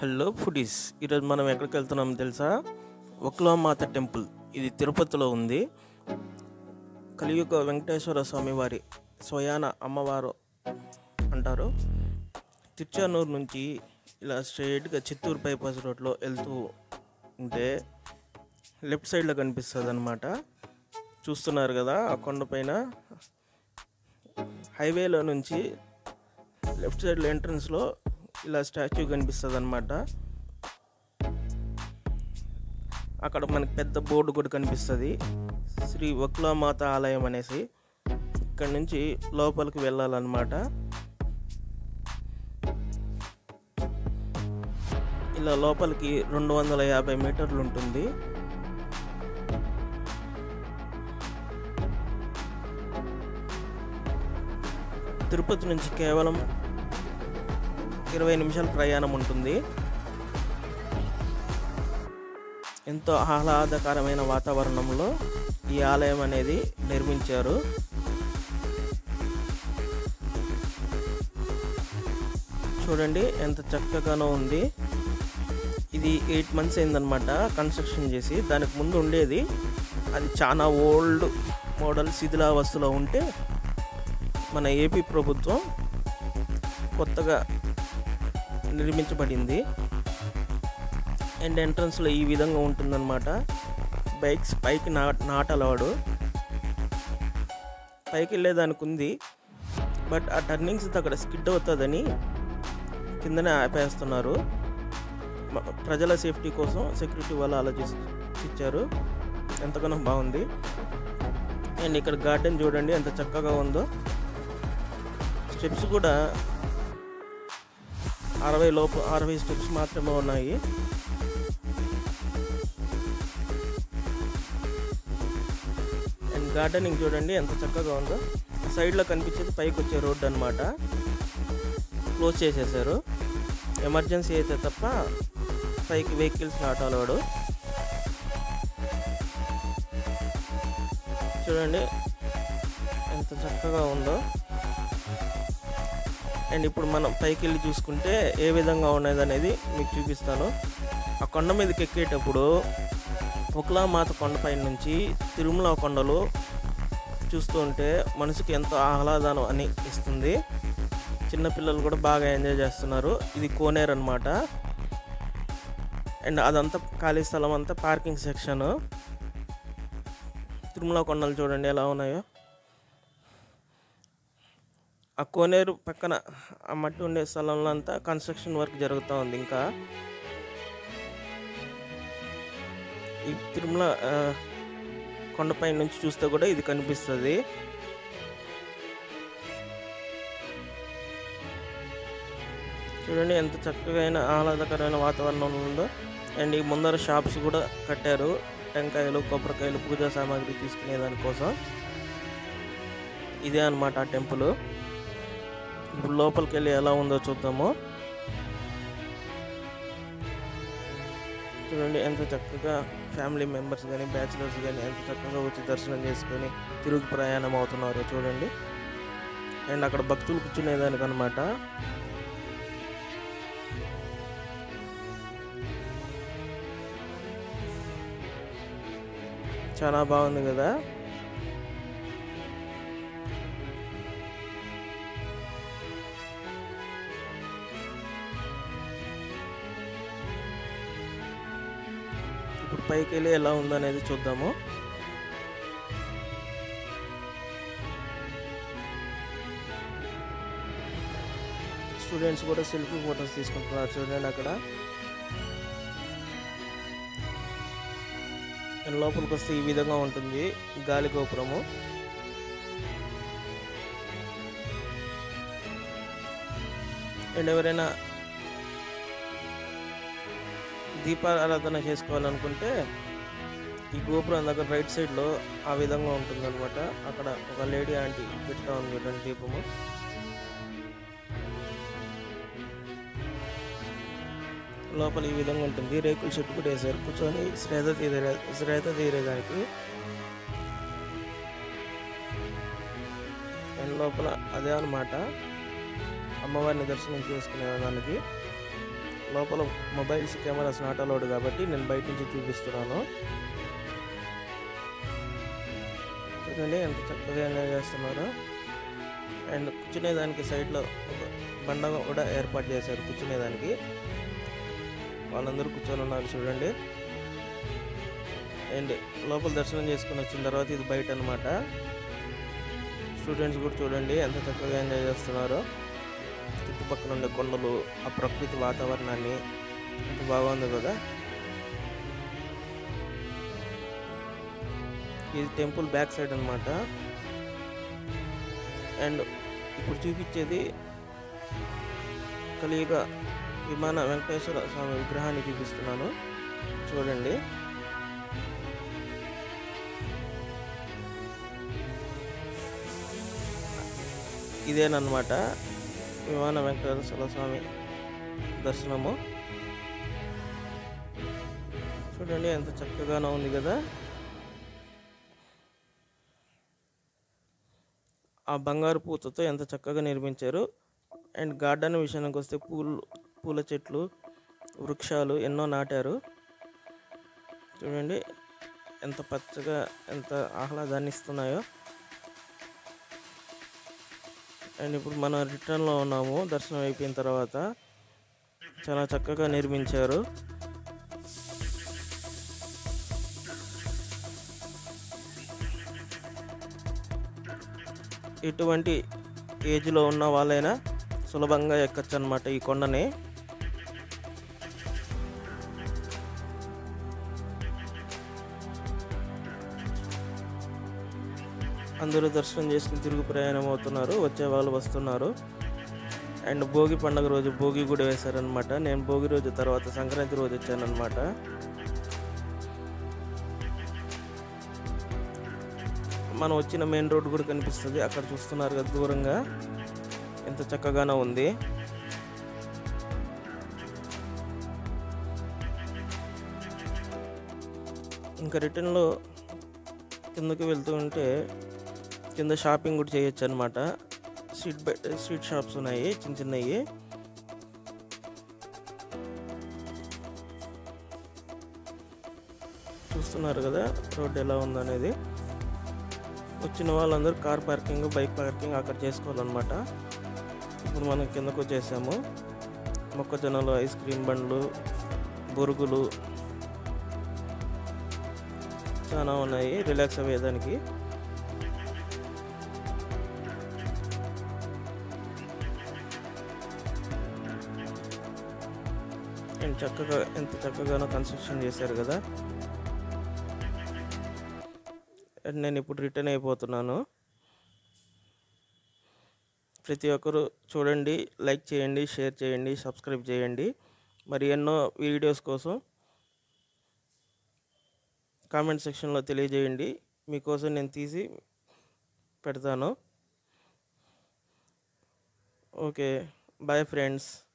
hello foodies ఈరోజు మనం ఎక్కడికి వెళ్తున్నాం తెలుసా ఒక్లామాత టెంపుల్ ఇది తిరుపతిలో ఉంది కలియుగ వెంకటేశ్వర స్వామి వారి స్వయాన అమ్మవారు అంటారు తిరుచానూరు నుంచి ఇలా స్ట్రైట్గా చిత్తూరు బైపాస్ రోడ్లో వెళ్తూ ఉంటే లెఫ్ట్ సైడ్లో కనిపిస్తుంది అనమాట చూస్తున్నారు కదా ఆ కొండపైన హైవేలో నుంచి లెఫ్ట్ సైడ్లో ఎంట్రన్స్లో ఇలా స్టాచ్యూ కనిపిస్తుంది అనమాట అక్కడ మనకి పెద్ద బోర్డు కూడా కనిపిస్తుంది శ్రీ వక్లామాత ఆలయం అనేసి ఇక్కడ నుంచి లోపలికి వెళ్ళాలన్నమాట ఇలా లోపలికి రెండు వందల యాభై మీటర్లు ఉంటుంది తిరుపతి నుంచి కేవలం ఇరవై నిమిషాల ప్రయాణం ఉంటుంది ఎంతో ఆహ్లాదకరమైన వాతావరణంలో ఈ ఆలయం అనేది నిర్మించారు చూడండి ఎంత చక్కగానో ఉంది ఇది ఎయిట్ మంత్స్ అయిందనమాట కన్స్ట్రక్షన్ చేసి దానికి ముందు ఉండేది అది చాలా ఓల్డ్ మోడల్ శిథిలావస్థలో ఉంటే మన ఏపీ ప్రభుత్వం కొత్తగా నిర్మించబడింది అండ్ ఎంట్రన్స్లో ఈ విధంగా ఉంటుందన్నమాట బైక్స్ పైకి నా నాటలవాడు పైకి వెళ్ళేదానికి ఉంది బట్ ఆ టర్నింగ్స్ అక్కడ స్కిడ్ అవుతుందని కిందనే ఆపేస్తున్నారు మ- ప్రజల సేఫ్టీ కోసం సెక్యూరిటీ వాళ్ళు ఆలోచించి ఇచ్చారు ఎంతగానో బాగుంది అండ్ ఇక్కడ గార్డెన్ చూడండి ఎంత చక్కగా ఉందో స్టెప్స్ కూడా అరవై లోపు అరవై స్టెప్స్ మాత్రమే ఉన్నాయి అండ్ గార్డెనింగ్ చూడండి ఎంత చక్కగా ఉందో సైడ్లో కనిపించేది పైకి వచ్చే రోడ్డు అనమాట క్లోజ్ చేసేసారు ఎమర్జెన్సీ అయితే తప్ప పైకి వెహికల్స్ నాట్ అలవాడు చూడండి ఎంత చక్కగా ఉందో అండ్ ఇప్పుడు మనం పైకి వెళ్ళి చూసుకుంటే ఏ విధంగా ఉన్నది అనేది మీకు చూపిస్తాను ఆ కొండ మీదకి ఎక్కేటప్పుడు ఒకలామాత కొండపై నుంచి తిరుమల కొండలు చూస్తూ ఉంటే మనసుకి ఎంతో ఆహ్లాదం అని ఇస్తుంది చిన్నపిల్లలు కూడా బాగా ఎంజాయ్ చేస్తున్నారు ఇది కోనేరు అనమాట అండ్ అదంతా ఖాళీ స్థలం అంతా పార్కింగ్ సెక్షన్ తిరుమల కొండలు చూడండి ఎలా ఉన్నాయో ఆ కోనేరు పక్కన ఆ మట్టి ఉండే స్థలంలో అంతా కన్స్ట్రక్షన్ వర్క్ జరుగుతూ ఉంది ఇంకా ఈ తిరుమల ఆ, కొండపై నుంచి చూస్తే కూడా ఇది కనిపిస్తుంది చూడండి ఎంత చక్కగా ఆహ్లాదకరమైన వాతావరణం ఉందో అండ్ ఈ ముందర షాప్స్ కూడా కట్టారు టెంకాయలు కొబ్బరికాయలు పూజా సామాగ్రి తీసుకునే దానికోసం ఇదే అన్నమాట ఆ టెంపుల్ ఇప్పుడు లోపలికి వెళ్ళి ఎలా ఉందో చూద్దాము చూడండి ఎంత చక్కగా ఫ్యామిలీ మెంబర్స్ కానీ బ్యాచిలర్స్ కానీ ఎంత చక్కగా వచ్చి దర్శనం చేసుకొని తిరుగు ప్రయాణం అవుతున్నారో చూడండి అండ్ అక్కడ భక్తులు కూర్చునేదానికి అనమాట చాలా బాగుంది కదా ఇప్పుడు పైకి వెళ్ళి ఎలా ఉందనేది చూద్దాము స్టూడెంట్స్ కూడా సెల్ఫీ ఫొటోస్ తీసుకుంటున్నారు చూడండి అక్కడ అండ్ లోపలికి వస్తే ఈ విధంగా ఉంటుంది గాలి గోపురము అండ్ ఎవరైనా దీపారాధన చేసుకోవాలనుకుంటే ఈ గోపురం దగ్గర రైట్ సైడ్లో ఆ విధంగా ఉంటుంది అనమాట అక్కడ ఒక లేడీ ఆంటీ పెట్టుతా ఉంది చూడండి దీపము లోపల ఈ విధంగా ఉంటుంది రేకుల చెట్టు కూడా వేసారు కూర్చొని శ్రేత తీరే శ్రేత తీరేదానికి అండ్ లోపల అదే అనమాట అమ్మవారిని దర్శనం చేసుకునే దానికి లోపల మొబైల్స్ కెమెరాస్ నాట్ అలౌడ్ కాబట్టి నేను బయట నుంచి చూపిస్తున్నాను చూడండి ఎంత చక్కగా ఎంజాయ్ చేస్తున్నారో అండ్ కూర్చునేదానికి సైడ్లో ఒక బండ కూడా ఏర్పాటు చేశారు కూర్చునేదానికి వాళ్ళందరూ కూర్చొని ఉన్నారు చూడండి అండ్ లోపల దర్శనం చేసుకుని వచ్చిన తర్వాత ఇది బయట అనమాట స్టూడెంట్స్ కూడా చూడండి ఎంత చక్కగా ఎంజాయ్ చేస్తున్నారో చుట్టుపక్కల ఉండే కొండలు ఆ ప్రకృతి వాతావరణాన్ని ఎంత బాగుంది కదా ఇది టెంపుల్ బ్యాక్ సైడ్ అనమాట అండ్ ఇప్పుడు చూపించేది కలియుగ విమాన వెంకటేశ్వర స్వామి విగ్రహాన్ని చూపిస్తున్నాను చూడండి ఇదేనమాట విమాన వెంకటేశ్వర స్వామి దర్శనము చూడండి ఎంత చక్కగానో ఉంది కదా ఆ బంగారు పూతతో ఎంత చక్కగా నిర్మించారు అండ్ గార్డెన్ విషయానికి వస్తే పూలు పూల చెట్లు వృక్షాలు ఎన్నో నాటారు చూడండి ఎంత పచ్చగా ఎంత ఆహ్లాదాన్ని ఇస్తున్నాయో అండ్ ఇప్పుడు మనం రిటర్న్లో ఉన్నాము దర్శనం అయిపోయిన తర్వాత చాలా చక్కగా నిర్మించారు ఎటువంటి ఏజ్లో ఉన్న వాళ్ళైనా సులభంగా ఎక్కచ్చు అనమాట ఈ కొండని అందరూ దర్శనం చేసుకుని తిరుగు ప్రయాణం అవుతున్నారు వచ్చే వాళ్ళు వస్తున్నారు అండ్ భోగి పండుగ రోజు భోగి కూడా వేశారనమాట నేను భోగి రోజు తర్వాత సంక్రాంతి రోజు వచ్చానమాట మనం వచ్చిన మెయిన్ రోడ్ కూడా కనిపిస్తుంది అక్కడ చూస్తున్నారు కదా దూరంగా ఎంత చక్కగానో ఉంది ఇంకా రిటర్న్లో కిందకి వెళ్తూ ఉంటే కింద షాపింగ్ కూడా చేయొచ్చు అనమాట స్ట్రీట్ బై స్ట్రీట్ షాప్స్ ఉన్నాయి చిన్న చిన్నవి చూస్తున్నారు కదా రోడ్ ఎలా ఉందనేది వచ్చిన వాళ్ళందరూ కార్ పార్కింగ్ బైక్ పార్కింగ్ అక్కడ చేసుకోవాలన్నమాట ఇప్పుడు మనం కిందకు వచ్చేసాము మొక్కజొన్నలు ఐస్ క్రీమ్ బండ్లు బొరుగులు చాలా ఉన్నాయి రిలాక్స్ అయ్యేదానికి అండ్ చక్కగా ఎంత చక్కగానో కన్స్ట్రక్షన్ చేశారు కదా అండ్ నేను ఇప్పుడు రిటర్న్ అయిపోతున్నాను ప్రతి ఒక్కరూ చూడండి లైక్ చేయండి షేర్ చేయండి సబ్స్క్రైబ్ చేయండి మరి ఎన్నో వీడియోస్ కోసం కామెంట్ సెక్షన్లో తెలియజేయండి మీకోసం నేను తీసి పెడతాను ఓకే బాయ్ ఫ్రెండ్స్